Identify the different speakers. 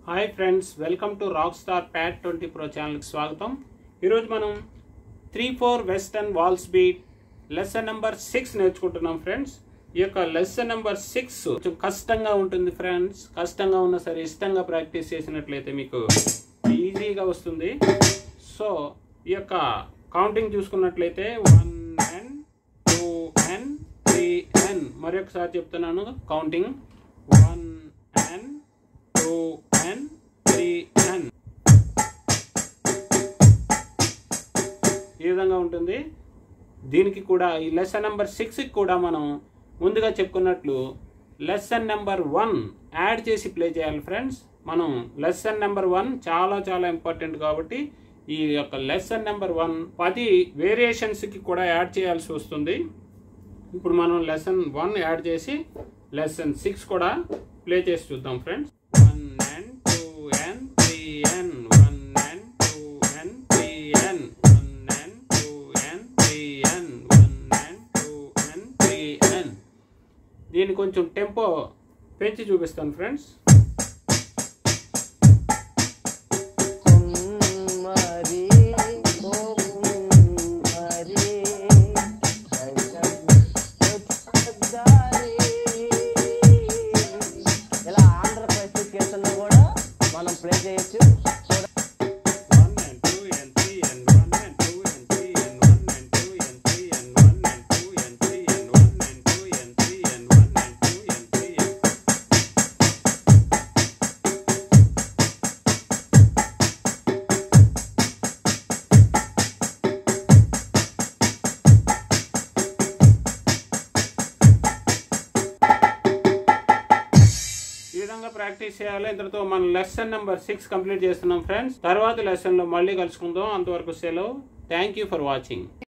Speaker 1: hi friends welcome to rock star pad twenty pro ఛానల్కి స్వాగతం ఈరోజు మనం three four western waltz beat lesson number six నేర్చుకుంటున్నాం friends ఈ యొక్క లెసన్ నెంబర్ సిక్స్ కొంచెం కష్టంగా ఉంటుంది ఫ్రెండ్స్ కష్టంగా ఉన్నా సరే ఇష్టంగా ప్రాక్టీస్ చేసినట్లయితే మీకు ఈజీగా వస్తుంది సో ఈ యొక్క కౌంటింగ్ చూసుకున్నట్లయితే one and two and three and మరొకసారి చెప్తున్నాను counting one and two and three and ఈ విధంగా ఉంటుంది దీనికి కూడా ఈ లెసన్ నెంబర్ సిక్స్కి కూడా మనం ముందుగా చెప్పుకున్నట్లు లెసన్ నెంబర్ వన్ యాడ్ చేసి ప్లే చేయాలి ఫ్రెండ్స్ మనం లెసన్ నెంబర్ వన్ చాలా చాలా ఇంపార్టెంట్ కాబట్టి ఈ యొక్క లెసన్ నెంబర్ వన్ పది వేరియేషన్స్కి కూడా యాడ్ చేయాల్సి వస్తుంది ఇప్పుడు మనం లెసన్ వన్ యాడ్ చేసి లెసన్ సిక్స్ కూడా ప్లే చేసి చూద్దాం friends one and two and three and one and two and three and one and two and three and one and two and three and దీన్ని కొంచెం tempo పెంచి చూపిస్తాను friends
Speaker 2: కుమ్మరి కుమ్మరి దారి ఇలా ఆంధ్రప్రదేశ్ కీర్తనలు కూడా మనం ప్లే చేయొచ్చు
Speaker 1: one and two and three and one and two and three and one and two and three and one and two and three and one and two and three and one and two and three and ఈ విధంగా practice చేయాలి ఇంతటితో మన lesson number six complete చేస్తున్నాం friends తర్వాత lesson లో మళ్ళీ కలుసుకుందాం అంతవరకు సెలవు థ్యాంక్ యూ ఫర్ వాచింగ్